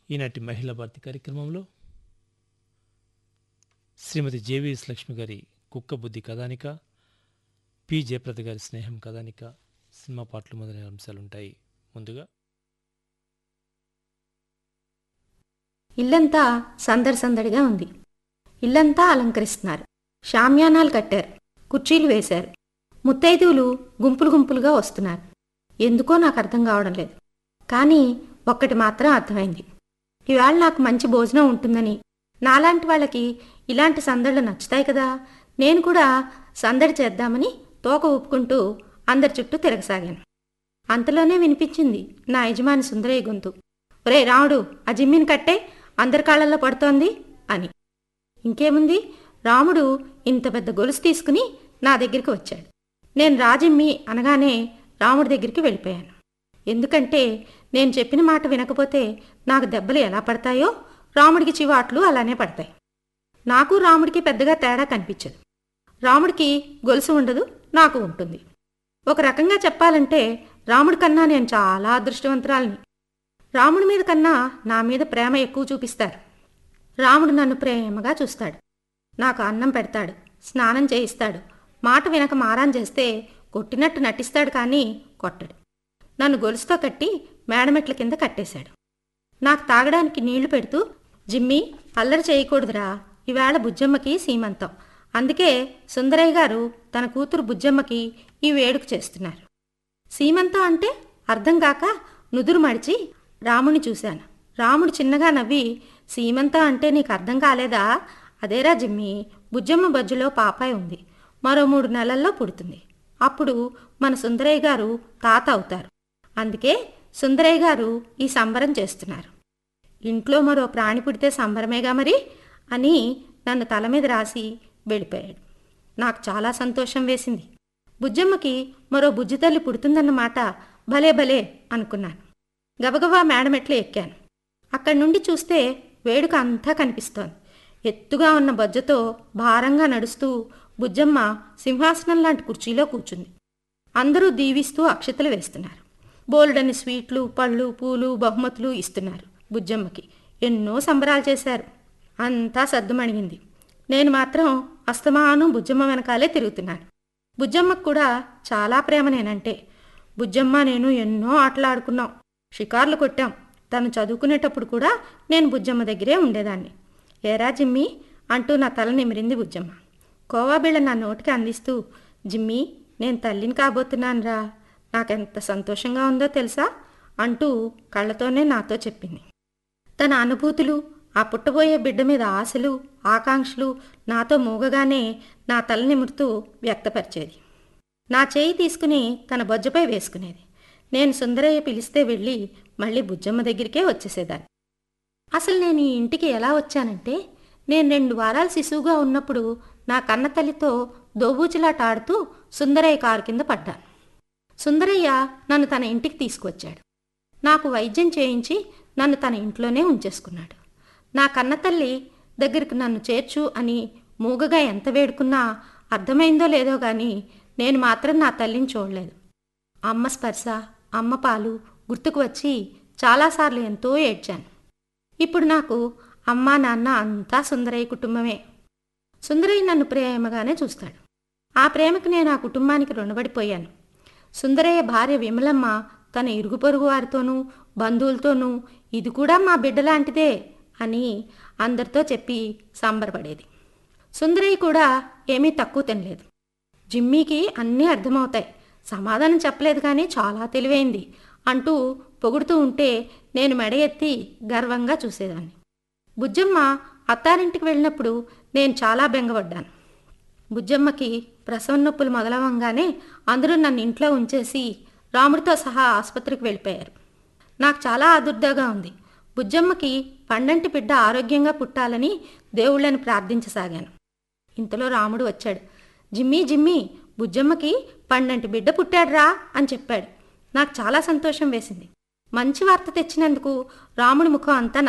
ఈనాటి మహిళా భారతి కార్యక్రమంలో శ్రీమతి జేవిఎస్ లక్ష్మి గారి కుక్క బుద్ధి కథానిక పి జయప్రద గారి స్నేహం కథానిక సినిమా పాటలు మొదలైన అంశాలుంటాయి ముందుగా ఇల్లంతా సందడి సందడిగా ఉంది ఇల్లంతా అలంకరిస్తున్నారు షామ్యానాలు కట్టారు కుర్చీలు వేశారు ముత్తైదువులు గుంపులు గుంపులుగా వస్తున్నారు ఎందుకో నాకు అర్థం కావడం లేదు కానీ ఒక్కటి మాత్రం అర్థమైంది ఇవాళ నాకు మంచి భోజనం ఉంటుందని నాలాంటి వాళ్ళకి ఇలాంటి సందడులు నచ్చుతాయి కదా నేను కూడా సందడి చేద్దామని తోక ఊపుకుంటూ అందరి చుట్టూ తిరగసాగాను అంతలోనే వినిపించింది నా యజమాని సుందరయ్య గొంతు ఒరే రాముడు ఆ జిమ్మిని కట్టే అందరి కాళ్ళల్లో పడుతోంది అని ఇంకేముంది రాముడు ఇంత పెద్ద గొలుసు తీసుకుని నా దగ్గరికి వచ్చాడు నేను రాజిమ్మి అనగానే రాముడి దగ్గరికి వెళ్ళిపోయాను ఎందుకంటే నేను చెప్పిన మాట వినకపోతే నాకు దెబ్బలు ఎలా పడతాయో రాముడికి చివాట్లు అలానే పడతాయి నాకు రాముడికి పెద్దగా తేడా కనిపించదు రాముడికి గొలుసు ఉండదు నాకు ఉంటుంది ఒక రకంగా చెప్పాలంటే రాముడి కన్నా నేను చాలా అదృష్టవంతురాలిని రాముడి మీద కన్నా నా మీద ప్రేమ ఎక్కువ చూపిస్తారు రాముడు నన్ను ప్రేమగా చూస్తాడు నాకు అన్నం పెడతాడు స్నానం చేయిస్తాడు మాట వినక మారాన్ చేస్తే కొట్టినట్టు నటిస్తాడు కానీ కొట్టడు నన్ను గొలుసుతో కట్టి మేడమెట్ల కింద కట్టేశాడు నాకు తాగడానికి నీళ్లు పెడుతూ జిమ్మి అల్లరి చేయకూడదురా ఈవేళ బుజ్జమ్మకి సీమంతం అందుకే సుందరయ్య గారు తన కూతురు బుజ్జమ్మకి ఈ వేడుక చేస్తున్నారు సీమంతం అంటే అర్థం కాక నుదురు మడిచి రాముని చూశాను రాముడు చిన్నగా నవ్వి సీమంతం అంటే నీకు అర్థం కాలేదా అదేరా జిమ్మి బుజ్జమ్మ బజ్జులో పాపాయి ఉంది మరో మూడు నెలల్లో పుడుతుంది అప్పుడు మన సుందరయ్య గారు తాత అవుతారు అందుకే సుందరయ్య గారు ఈ సంబరం చేస్తున్నారు ఇంట్లో మరో ప్రాణి పుడితే సంబరమేగా మరి అని నన్ను తల మీద రాసి వెళ్ళిపోయాడు నాకు చాలా సంతోషం వేసింది బుజ్జమ్మకి మరో బుజ్జి తల్లి పుడుతుందన్నమాట భలే భలే అనుకున్నాను గబగబా మేడమెట్లు ఎక్కాను అక్కడి నుండి చూస్తే వేడుక అంతా కనిపిస్తోంది ఎత్తుగా ఉన్న బొజ్జతో భారంగా నడుస్తూ బుజ్జమ్మ సింహాసనం లాంటి కుర్చీలో కూర్చుంది అందరూ దీవిస్తూ అక్షతలు వేస్తున్నారు బోల్డని స్వీట్లు పళ్ళు పూలు బహుమతులు ఇస్తున్నారు బుజ్జమ్మకి ఎన్నో సంబరాలు చేశారు అంతా సద్దుమణిగింది నేను మాత్రం అస్తమానం బుజ్జమ్మ వెనకాలే తిరుగుతున్నాను బుజ్జమ్మకు కూడా చాలా ప్రేమ నేనంటే బుజ్జమ్మ నేను ఎన్నో ఆటలు ఆడుకున్నాం షికార్లు కొట్టాం తను చదువుకునేటప్పుడు కూడా నేను బుజ్జమ్మ దగ్గరే ఉండేదాన్ని ఏరా జిమ్మి అంటూ నా తల నిమిరింది బుజ్జమ్మ కోవాబిళ్ళ నా నోటికి అందిస్తూ జిమ్మి నేను తల్లిని కాబోతున్నానురా నాకెంత సంతోషంగా ఉందో తెలుసా అంటూ కళ్ళతోనే నాతో చెప్పింది తన అనుభూతులు ఆ పుట్టబోయే బిడ్డ మీద ఆశలు ఆకాంక్షలు నాతో మూగగానే నా తల నిమురుతూ వ్యక్తపరిచేది నా చేయి తీసుకుని తన బొజ్జపై వేసుకునేది నేను సుందరయ్య పిలిస్తే వెళ్ళి మళ్ళీ బుజ్జమ్మ దగ్గరికే వచ్చేసేదాన్ని అసలు నేను ఈ ఇంటికి ఎలా వచ్చానంటే నేను రెండు వారాలు శిశువుగా ఉన్నప్పుడు నా కన్న తల్లితో దోబూచిలాట ఆడుతూ సుందరయ్య కారు కింద పడ్డాను సుందరయ్య నన్ను తన ఇంటికి తీసుకువచ్చాడు నాకు వైద్యం చేయించి నన్ను తన ఇంట్లోనే ఉంచేసుకున్నాడు నా కన్నతల్లి దగ్గరికి నన్ను చేర్చు అని మూగగా ఎంత వేడుకున్నా అర్థమైందో లేదో గాని నేను మాత్రం నా తల్లిని చూడలేదు అమ్మ స్పర్శ అమ్మ పాలు గుర్తుకు వచ్చి చాలాసార్లు ఎంతో ఏడ్చాను ఇప్పుడు నాకు అమ్మా నాన్న అంతా సుందరయ్య కుటుంబమే సుందరయ్య నన్ను ప్రేమగానే చూస్తాడు ఆ ప్రేమకు నేను ఆ కుటుంబానికి రుణపడిపోయాను సుందరయ్య భార్య విమలమ్మ తన ఇరుగు పొరుగు వారితోనూ బంధువులతోనూ ఇది కూడా మా బిడ్డలాంటిదే అని అందరితో చెప్పి సంబరపడేది సుందరయ్య కూడా ఏమీ తక్కువ తినలేదు జిమ్మీకి అన్నీ అర్థమవుతాయి సమాధానం చెప్పలేదు కానీ చాలా తెలివైంది అంటూ పొగుడుతూ ఉంటే నేను మెడ ఎత్తి గర్వంగా చూసేదాన్ని బుజ్జమ్మ అత్తారింటికి వెళ్ళినప్పుడు నేను చాలా బెంగపడ్డాను బుజ్జమ్మకి ప్రసవ నొప్పులు మొదలవంగానే అందరూ నన్ను ఇంట్లో ఉంచేసి రాముడితో సహా ఆసుపత్రికి వెళ్ళిపోయారు నాకు చాలా ఆదుర్దాగా ఉంది బుజ్జమ్మకి పండంటి బిడ్డ ఆరోగ్యంగా పుట్టాలని దేవుళ్ళని ప్రార్థించసాగాను ఇంతలో రాముడు వచ్చాడు జిమ్మీ జిమ్మీ బుజ్జమ్మకి పండంటి బిడ్డ పుట్టాడురా అని చెప్పాడు నాకు చాలా సంతోషం వేసింది మంచి వార్త తెచ్చినందుకు రాముడి ముఖం అంతా